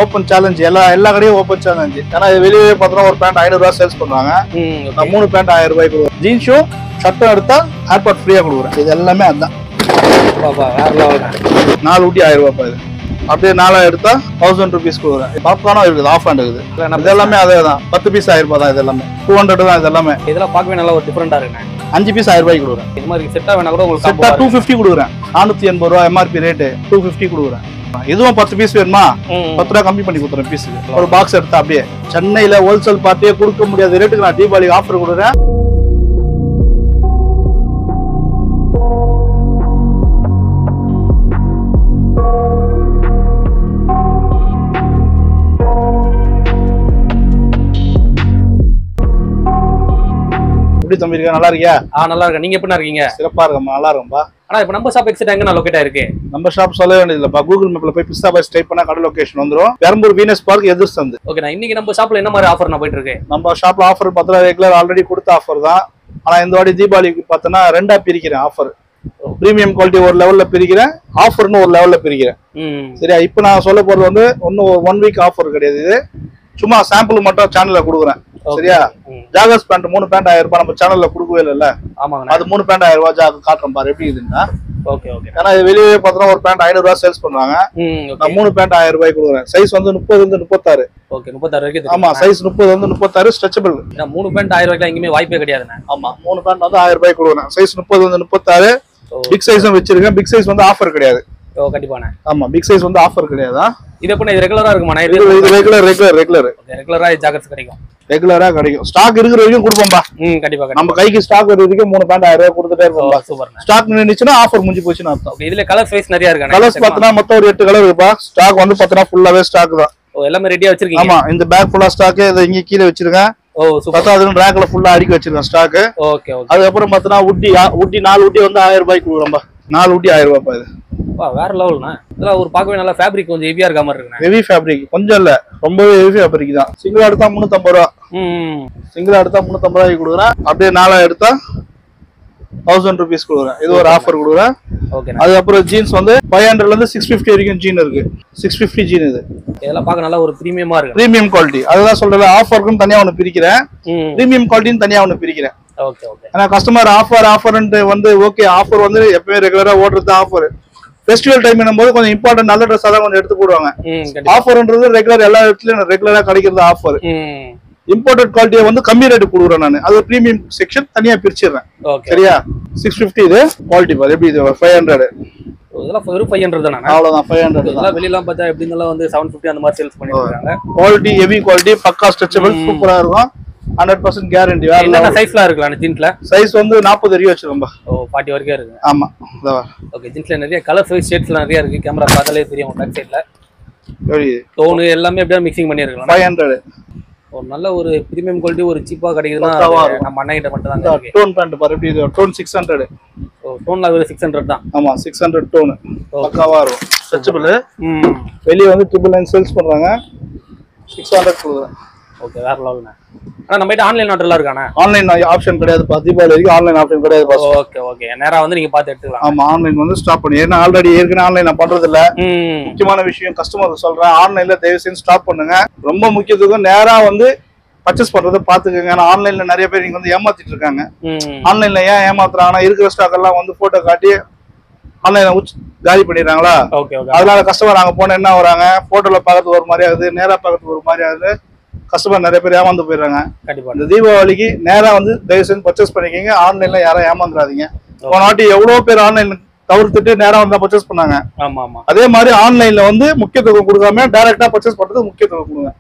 Open challenge எல்லா எல்லா கடையும் ஓப்பன் சேலஞ்ச் ஏன்னா இது வெளியே பார்த்தோம்னா ஒரு பேண்ட் ஐநூறு ரூபா சேல்ஸ் பண்றாங்க ம் நான் மூணு பேண்ட் ஆயிரம் ரூபாய்க்கு கொடுக்குறேன் ஜீன்ஸும் ஷர்ட்டும் எடுத்தா ஏர்பாட் ஃப்ரீயா கொடுக்குறேன் இது எல்லாமே அதுதான் பாப்பா வேற லெவல் நாலு ஊட்டி ஆயிரம் ரூபாய் இது அப்படியே நாலா எடுத்தா தௌசண்ட் ருபீஸ் கொடுக்குறேன் பாப்கார்னும் இருக்குது ஆஃப் ஹேண்ட் இருக்குது இது எல்லாமே அதே தான் பத்து பீஸ் ஆயிரம் ரூபாய் தான் இது எல்லாமே டூ ஹண்ட்ரட் தான் இது எல்லாமே இதெல்லாம் பார்க்கவே நல்லா ஒரு டிஃப்ரெண்டா இருக்குண்ணே அஞ்சு பீஸ் ஆயிரம் ரூபாய்க்கு கொடுக்குறேன் இது மாதிரி செட்டா வேணா கூட உங்களுக்கு செட்டா combo டூ ஃபிஃப்டி கொடுக்குறேன் நானூத்தி எண்பது ரூபா எம்ஆர்பி ரேட்டு டூ ஃபிஃப்டி கொடுக்குறேன் இதுவும் பத்து பீஸ் வேணுமா ம். பத்து ரூபா கம்மி பண்ணி கொடுத்துறேன் பீஸ் ஒரு பாக்ஸ் எடுத்தா அப்படியே சென்னையில ஹோல்சேல் பார்ட்டியே கொடுக்க முடியாத ரேட்டுக்கு நான் தீபாவளி ஆஃபர் கொடுக்குறேன் எப்படி தம்பி இருக்கா நல்லா இருக்கியா ஆ நல்லா இருக்கேன் நீங்க எப்படி இருக்கீங்க சிறப்பா இருக்கம்மா நல்லா இருக்கும்பா ஆனா இப்போ நம்ம ஷாப் எக்ஸிட் எங்க லொக்கேட் ஆயிருக்கு நம்ம ஷாப் சொல்ல வேண்டியதில்லப்பா கூகுள் மேப்ல போய் பிஸ்தா பாய்ஸ் டைப் பண்ணா கடை லொகேஷன் வந்துரும் பெரம்பூர் வீனஸ் பார்க் எதிர் சந்து ஓகே நான் இன்னைக்கு நம்ம ஷாப்ல என்ன மாதிரி ஆஃபர் நான் போயிட்டு இருக்கு நம்ம ஷாப்ல ஆஃபர் பார்த்தா ரெகுலர் ஆல்ரெடி கொடுத்த ஆஃபர் தான் ஆனா இந்த வாட்டி தீபாவளிக்கு பார்த்தோன்னா ரெண்டா பிரிக்கிறேன் ஆஃபர் பிரீமியம் குவாலிட்டி ஒரு லெவல்ல பிரிக்கிறேன் ஆஃபர்னு ஒரு லெவல்ல பிரிக்கிறேன் ம் சரியா இப்போ நான் சொல்ல போறது வந்து ஒன்னும் ஒன் வீக் ஆஃபர் கிடையாது இது சும்மா சாம்பிள் மட்டும் சேனல்ல கொடுக்குறேன் சரியா ம். ஜாகர்ஸ் பேண்ட் மூணு பேண்ட் ஆயிரம் ரூபாய் நம்ம சேனல்ல கொடுக்கவே இல்லைல்ல ஆமாங்கண்ணா அது மூணு பேண்ட் ஆயிரம் ரூபாய் ஜாக காட்டுறேன் பாரு எப்படி இதுன்னா ஓகே ஓகே ஏன்னா இது வெளியே பார்த்தோன்னா ஒரு பேண்ட் ஐநூறு ரூபாய் சேல்ஸ் பண்றாங்க ம் ஓகே நான் மூணு பேண்ட் ஆயிரம் ரூபாய் கொடுக்குறேன் சைஸ் வந்து முப்பது வந்து முப்பத்தாறு ஓகே முப்பத்தாறு வரைக்கும் ஆமா தெரியும். சைஸ் முப்பது வந்து முப்பத்தாறு ஸ்ட்ரெச்சபிள் ஏன்னா மூணு பேண்ட் ஆயிரம் ரூபாய்க்கு எங்கேயுமே வாய்ப்பே கிடையாதுண்ணே ஆமா மூணு பேண்ட் வந்து ஆயிரம் ரூபாய் கொடுக்குறேன் சைஸ் முப்பது வந்து முப்பத்தாறு ஓ. பிக் சைஸும் வச்சிருக்கேன் பிக் சைஸ் வந்து ஆஃபர் கிடையாது ஓ கண்டிப்பாண்ணே ஆமா பிக் சைஸ் வந்து ஆஃபர் கிடையாதா இது எப்படி இது ரெகுலரா இருக்குமாண்ணே இது இது ரெகுலர் ரெகுலர் ரெகுலர் ரெகுலரா ஜாக்கெட்ஸ் கிடைக்கும் ரெகுலரா கிடைக்கும் ஸ்டாக் இருக்கிற வரைக்கும் கொடுப்போம்பா ம் கண்டிப்பா கண்டிப்பா நம்ம கைக்கு ஸ்டாக் இருக்கிற வரைக்கும் மூணு பேண்ட் ஆயிரம் ரூபாய் கொடுத்துட்டே இருப்போம்பா சூப்பர்ண்ணே ஸ்டாக் நின்னுச்சுன்னா ஆஃபர் முடிஞ்சு போச்சுன்னு அர்த்தம் ஓகே இதுல கலர் சைஸ் நிறைய இருக்காண்ணே கலர்ஸ் பார்த்தனா மொத்தம் ஒரு எட்டு கலர் இருக்குப்பா ஸ்டாக் வந்து பார்த்தனா ஃபுல்லாவே ஸ்டாக் தான் ஓ எல்லாமே ரெடியா வச்சிருக்கீங்க ஆமா இந்த பேக் ஃபுல்லா ஸ்டாக் இதை இங்க கீழே வச்சிருக்கேன் ஓ சூப்பர் பார்த்தா அதுவும் ரேக்ல ஃபுல்லா அடுக்கி வச்சிருக்கேன் ஸ்டாக் ஓகே ஓகே அதுக்கப்புறம் பார்த்தனா உட்டி உட்டி நாலு உட்டி வந்து ஆயிரம் ரூபாய்க்கு கொடுக்குறோம்பா நாலு ஊட்டி ஆயிரம் ரூபாய் இது வா வேற லெவல்ண்ணா இதெல்லாம் ஒரு பார்க்கவே நல்லா ஃபேப்ரிக் கொஞ்சம் ஹெவியா இருக்க மாதிரி இருக்குண்ணே ஹெவி ஃபேப்ரிக் கொஞ்சம் இல்ல ரொம்பவே ஹெவி ஃபேப்ரிக் தான் சிங்கிள் எடுத்தா முந்நூத்தம்பது ரூபா ம் சிங்கிள் எடுத்தா முந்நூத்தம்பது ரூபாய்க்கு கொடுக்குறேன் அப்படியே நாலா எடுத்தா தௌசண்ட் ருபீஸ் கொடுக்குறேன் இது ஒரு ஆஃபர் கொடுக்குறேன் ஓகேண்ணா அதுக்கப்புறம் ஜீன்ஸ் வந்து ஃபைவ் ஹண்ட்ரட்ல இருந்து சிக்ஸ் ஃபிஃப்டி வரைக்கும் ஜீன் இருக்கு சிக்ஸ் ஃபிஃப்டி ஜீன் இது இதெல்லாம் பார்க்க நல்லா ஒரு ப்ரீமியமா இருக்கு ப்ரீமியம் குவாலிட்டி அதுதான் சொல்றேன் ஆஃபருக்குன்னு தனியா ஒன்று பிரிக்கிறேன் ம் ப்ரீமியம் குவாலிட்டின்னு தனியா ஒன்று பிரிக்கிறேன் ஓகே ஓகே ஏன்னா கஸ்டமர் ஆஃபர் ஆஃபர்ன்ட்டு வந்து ஓகே ஆஃபர் வந்து எப்பவுமே ரெகுலரா ஓடுறது ஆஃபர் ஃபெஸ்டிவல் டைம் போது கொஞ்சம் இம்பார்ட்டன்ட் நல்ல ட்ரெஸ் தான் கொஞ்சம் எடுத்து போடுவாங்க ம் கண்டிப்பா ஆஃபர்ன்றது ரெகுலர் எல்லா இடத்துலயும் ரெகுலரா கிடைக்கிறது ஆஃபர் ம் இம்போர்ட்டட் குவாலிட்டியை வந்து கம்மி ரேட்டு கொடுக்குறேன் நான் அது ப்ரீமியம் செக்ஷன் தனியா பிரிச்சிடுறேன் ஓகே சரியா சிக்ஸ் ஃபிஃப்டி இது குவாலிட்டி பாரு எப்படி இது ஃபைவ் ஹண்ட்ரட் இதெல்லாம் வெறும் ஃபைவ் ஹண்ட்ரட் தானே அவ்வளவுதான் ஃபைவ் ஹண்ட்ரட் தான் இதெல்லாம் வெளியெல்லாம் பார்த்தா எப்படி இருந்தாலும் வந்து செவன் ஃபிஃப்டி அந்த மாதிரி சேல்ஸ் பண்ணிட்டு இருக்காங்க quality heavy quality pakka stretchable சூப்பரா இருக்கும் ஹண்ட்ரட் பர்சன்ட் கேரண்டி என்னென்ன வேற சைஸ்லாம் இருக்கலாம் ஜீன்ஸ்ல சைஸ் வந்து நாற்பது வரைக்கும் வச்சிருக்கோம்பா ஓ ஃபார்ட்டி வரைக்கும் இருக்கு ஆமா இதோ வா. ஓகே ஜீன்ஸ்ல நிறைய கலர் சைஸ் ஷேட்ஸ்லாம் நிறைய இருக்கு கேமரா பார்த்தாலே தெரியும் பேக் சைட்ல எப்படி டோனு எல்லாமே எப்படியா மிக்சிங் பண்ணிருக்கலாம் ஃபைவ் ஹண்ட்ரட் ஒரு நல்ல ஒரு பிரீமியம் குவாலிட்டி ஒரு சீப்பா கிடைக்குதுன்னா பக்காவா அது நம்ம அண்ணன் கிட்ட மட்டும் தான் இருக்கு டோன் பேண்ட் பாரு எப்படி இது டோன் சிக்ஸ் ஹண்ட்ரட் டோன்ல வெறும் சிக்ஸ் ஹண்ட்ரட் தான் ஆமா சிக்ஸ் ஹண்ட்ரட் டோனு பக்காவா இருக்கும் ஸ்ட்ரெச்சபிள் ம் வெளியே வந்து ட்ரிபிள் நைன் சேல்ஸ் பண்றாங்க சிக்ஸ் ஹண்ட்ரட் கொடுக்குறேன் ஓகே வேற லெவல்ண்ணே ஆனா நம்ம கிட்ட ஆன்லைன் ஆர்டர்லாம் இருக்கானே ஆன்லைன் ஆப்ஷன் கிடையாதுப்பா தீபாவளி வரைக்கும் ஆன்லைன் ஆப்ஷன் கிடையாதுப்பா ஓகே ஓகே நேரா வந்து நீங்க பார்த்து எடுத்துக்கலாம் ஆமா ஆன்லைன் வந்து ஸ்டாப் பண்ணி ஏன்னா ஆல்ரெடி ஏற்கனவே ஆன்லைன் நான் பண்றது இல்ல ம் முக்கியமான விஷயம் கஸ்டமர் சொல்றேன் ஆன்லைன்ல தயவு செஞ்சு ஸ்டாப் பண்ணுங்க ரொம்ப முக்கியத்துவம் நேரா வந்து பர்ச்சேஸ் பண்றதை பாத்துக்கோங்க ஏன்னா ஆன்லைன்ல நிறைய பேர் நீங்க வந்து ஏமாத்திட்டு இருக்காங்க ம் ஆன்லைன்ல ஏன் ஏமாத்துறாங்கன்னா இருக்கிற ஸ்டாக் எல்லாம் வந்து போட்டோ காட்டி ஆன்லைன்ல உச் காலி பண்ணிடுறாங்களா ஓகே ஓகே அதனால கஸ்டமர் அங்க போன என்ன வராங்க போட்டோல பார்க்கறதுக்கு ஒரு மாதிரி ஆகுது நேரா பார்க்கறதுக்கு ஒரு மாதிரி ஆகுது கஸ்டமர் நிறைய பேர் ஏமாந்து போயிடுறாங்க கண்டிப்பா இந்த தீபாவளிக்கு நேரா வந்து தயவு செஞ்சு பர்ச்சேஸ் பண்ணிக்கங்க ஆன்லைன்ல யாரும் ஏமாந்துடாதீங்க போன வாட்டி எவ்வளவு பேர் ஆன்லைன்ல தவிர்த்துட்டு நேரா வந்து பர்ச்சேஸ் பண்ணாங்க ஆமா ஆமா அதே மாதிரி ஆன்லைன்ல வந்து முக்கியத்துவம் கொடுக்காம டைரக்டா பர்ச்சேஸ் பண்றதுக்கு முக்கியத்துவம் கொடுங்க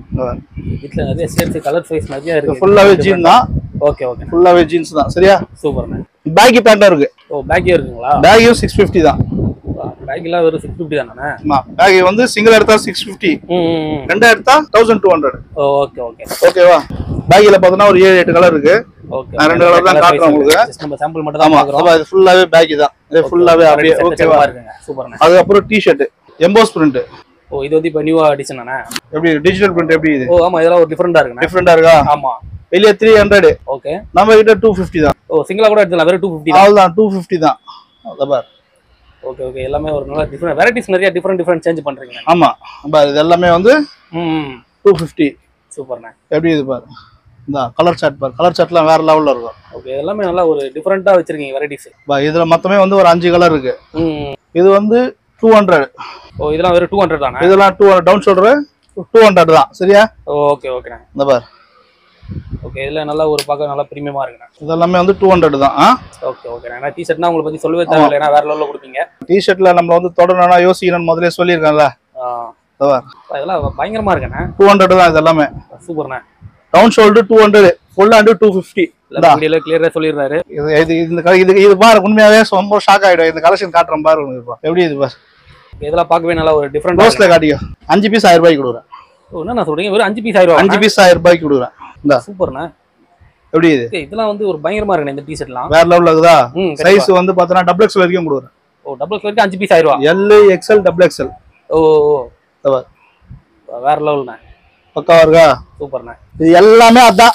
வீட்ல நிறைய சேர்த்து கலர் சைஸ் நிறைய இருக்கு ஃபுல்லாவே ஜீன் தான் ஓகே ஓகே ஃபுல்லாவே ஜீன்ஸ் தான் சரியா சூப்பர்ண்ணே பேக்கி பேண்டும் இருக்கு ஓ பேக்கே இருக்குங்களா பேகியும் சிக்ஸ் ஃபிஃப்டி தான் பேக்கெல்லாம் வெறும் சிக்ஸ் ஃபிஃப்டி தானே ஆமா பேகி வந்து சிங்கிள் எடுத்தா சிக்ஸ் ஃபிஃப்டி ம் ம், ம் ரெண்டா எடுத்தா thousand two hundred okay okay ஓகேவா பேக்கில பார்த்தோன்னா ஒரு ஏழு எட்டு கலர் இருக்கு ஓகே நான் ரெண்டு colour தான் காட்டுறேன் உங்களுக்கு. நம்ம சாம்பிள் மட்டும் தான் ஆமா பார்க்குறோம் ஆமா, இது ஃபுல்லாவே பேக்கி தான் இது ஃபுல்லாவே அப்படியே ஓகேவா இருக்குங்க சூப்பர்ண்ணே அதுக்கப்புறம் டி ஷர்ட் எம்போஸ் பிரிண்ட் ஓ இது வந்து இப்போ நியூவா அடிஷன் தானே எப்படி டிஜிட்டல் பிரிண்ட் எப்படி இது ஓ ஆமா இதெல்லாம் ஒரு டிஃப்ரெண்டா இருக்குண்ணே டிஃப்ரெண்டா இருக்கா ஆமா வெளியே த்ரீ ஹண்ட்ரட் ஓகே நம்ம கிட்ட டூ ஃபிஃப்டி தான் ஓ சிங்கிளா கூட எடுத்துக்கலாம் வெறும் டூ ஃபிஃப்டி தான் அவ்வளவுதான் டூ ஃபிஃப்டி தான் அதை பார் ஓகே ஓகே எல்லாமே ஒரு நல்ல டிஃப்ரெண்ட் வெரைட்டிஸ் நிறைய டிஃப்ரெண்ட் டிஃப்ரெண்ட் சேஞ்ச் பண்றீங்க ஆமா பாரு இது எல்லாமே வந்து ம் டூ ஃபிஃப்டி சூப்பர்ண்ணே எப்படி இது பாரு இந்த கலர் சார்ட் பாரு கலர் சார்ட்லாம் வேற லெவல்ல இருக்கும் ஓகே எல்லாமே நல்லா ஒரு டிஃப்ரெண்டா வச்சிருக்கீங்க வெரைட்டிஸ் பா இதுல மொத்தமே வந்து ஒரு அஞ்சு கலர் இருக்கு ம் இது வந்து டூ ஹண்ட்ரட் ஓ இதெல்லாம் வெறும் டூ ஹண்ட்ரட் தானே இதெல்லாம் two down shoulder two hundred தான் சரியா ஓகே ஓகேண்ணே இந்த பாரு ஓகே இதுல நல்லா ஒரு பார்க்க நல்லா பிரீமியமா இருக்குண்ணே இதெல்லாமே வந்து டூ ஹண்ட்ரட் தான் ஆ ஓகே ஓகே ஏன்னா டி ஷர்ட்னா உங்களை பத்தி சொல்லவே தேவையில்லை ஏன்னா வேற லெவலில் கொடுப்பீங்க டிஷர்ட்ல நம்மள வந்து தொடரணும்னா யோசிக்கணும்னு முதல்ல சொல்லியிருக்கேன்ல ஆ, இந்த பாரு இதெல்லாம் பயங்கரமா இருக்குண்ணே டூ ஹண்ட்ரட் தான் இது எல்லாமே சூப்பர்ண்ணே down shoulder two hundred full hand two fifty எல்லாம் வீடியோல கிளியரா சொல்லிடுறாரு இது இது இந்த க- இது இது பாரு உண்மையாவே ரொம்ப ஷாக் ஆயிடும் இந்த கலெக்ஷன் காட்டுறேன் பாரு உனக்கு இப்போ எப்படி இது பாரு இதெல்லாம் பார்க்கவே நல்லா ஒரு டிஃப்ரெண்ட் ரோஸ்ல காட்டிக்கோ அஞ்சு பீஸ் ஆயிரம் ரூபாய்க்கு கொடுக்குறேன் என்ன நான் சொல்றீங்க வெறும் அஞ்சு பீஸ் ஆயிரம் அஞ்சு பீஸ் ஆயிரம் ரூபாய்க்கு கொடுக்குறேன் இந்த சூப்பர்ண்ணே எப்படி இது ஓகே இதெல்லாம் வந்து ஒரு பயங்கரமா இருக்குண்ணே இந்த டி ஷர்ட்லாம் வேற லெவல்ல இருக்குதா ம் சைஸ் வந்து பார்த்தோன்னா டபுள் எக்ஸ்எல் வரைக்கும் கொடுக்குறேன் ஓ டபுள் வரைக்கும் அஞ்சு பீஸ் ஆயிரம் எல் எக்ஸ்எல் டபுள் எக்ஸ்எல் ஓ ஓ இந்த பாரு. வேற லெவல்ண்ணே பக்காவா இருக்கா சூப்பர்ண்ணே இது எல்லாமே அதான்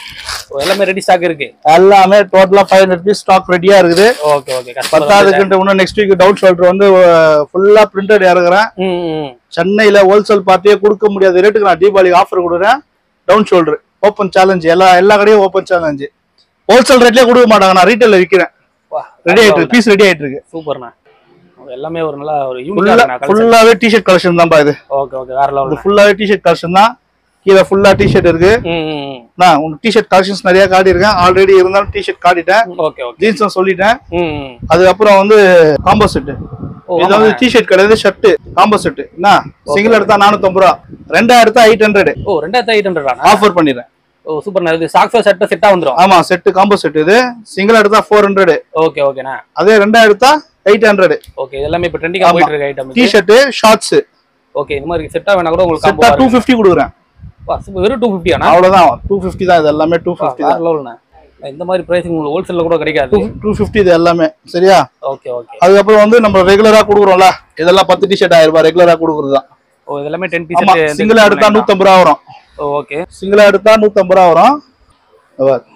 ஓ எல்லாமே ரெடி ஸ்டாக் இருக்கு எல்லாமே டோட்டலா ஃபைவ் ஹண்ட்ரட் பீஸ் ஸ்டாக் ரெடியா இருக்குது ஓகே ஓகே கஸ்டமர் பத்தாவதுக்குன்ட்டு இன்னும் நெக்ஸ்ட் வீக் டவுன் ஷோல்டர் வந்து ஃபுல்லா பிரிண்டட் இறக்குறேன் ம் ம் சென்னையில ஹோல்சேல் பார்ட்டியே கொடுக்க முடியாத ரேட்டுக்கு நான் தீபாவளிக்கு ஆஃபர் கொடுக்குறேன் டவுன் ஷோல்டர் ஓப்பன் சேலஞ்ச் எல்லா எல்லா கடையும் ஓப்பன் சேலஞ்சு ஹோல்சேல் ரேட்லயே கொடுக்க மாட்டாங்க நான் ரீட்டைல விற்கிறேன் வா ரெடி ஆயிட்டு இருக்கு பீஸ் ரெடி ஆயிட்டு இருக்கு சூப்பர்ண்ணே எல்லாமே ஒரு நல்ல ஒரு ஃபுல்லா யூனிக்கா ஃபுல்லாவே டிஷர்ட் கலெக்ஷன் தான்ப்பா இது ஓகே ஓகே வேற இது லெவல் ஃபுல்லாவே டிஷர்ட் கலெக்ஷன் தான் கீழே ஃபுல்லா டிஷர்ட் இருக்கு ம் ம் நான் உனக்கு டிஷர்ட் கலெக்ஷன்ஸ் நிறைய காட்டியிருக்கேன் ஆல்ரெடி இருந்தாலும் டிஷர்ட் காட்டிட்டேன் ஓகே ஓகே ஜீன்ஸும் சொல்லிட்டேன் ம் ம் அதுக்கப்புறம் வந்து காம்போ செட் ஓ இது வந்து டிஷர்ட் கிடையாது ஷர்ட் காம்போ செட் என்ன சிங்கிள் எடுத்தா நானூத்தம்பது ரூபா ரெண்டா எடுத்தா எயிட் ஹண்ட்ரட் ஓ ரெண்டாயிரத்தி எயிட் ஹண்ட்ரட் ஆஃபர் பண்ணிடுறேன் ஓ சூப்பர் இது சாக்ஸோ செட்டை செட்டா வந்துரும் ஆமா செட் காம்போ செட் இது சிங்கிள் எடுத்தா ஃபோர் ஹண்ட்ரட் ஓகே ஓகேண்ணா அதே ரெண்டா எடுத்தா எயிட் ஹண்ட்ரட் ஓகே இது எல்லாமே இப்போ ட்ரெண்டிங்கா ஆமா. போயிட்டு இருக்க ஐட்டம் டிஷர்ட் ஷார்ட்ஸ் ஓகே இந்த மாதிரி செட்டா வேணா கூட உங்களுக்கு செட்டா டூ காம்போ ஃபிஃப்டி கொடுக்குறேன் வா சூப்பர் வெறும் டூ ஃபிஃப்டியாண்ணா அவ்வளவுதான் டூ ஃபிஃப்டி தான் இது எல்லாமே டூ ஃபிஃப்டி வேற தான் லெவல்ண்ணா இந்த மாதிரி பிரைஸ் உங்களுக்கு ஹோல்சேல்ல கூட கிடைக்காது டூ ஃபிஃப்டி இது எல்லாமே சரியா ஓகே ஓகே அதுக்கப்புறம் வந்து நம்ம ரெகுலரா கொடுக்குறோம்ல இதெல்லாம் பத்து டிஷர்ட் ஆயிரம் ரூபாய் ரெகுலரா கொடுக்குறது தான் ஓ இது எல்லாமே டென் ஆமா பீஸ் சிங்கிளா எடுத்தா நூத்தம்பது ரூபா வரும் ஓகே சிங்கிளா எடுத்தா நூத்தம்பது ரூபா வரும் இது பாரு.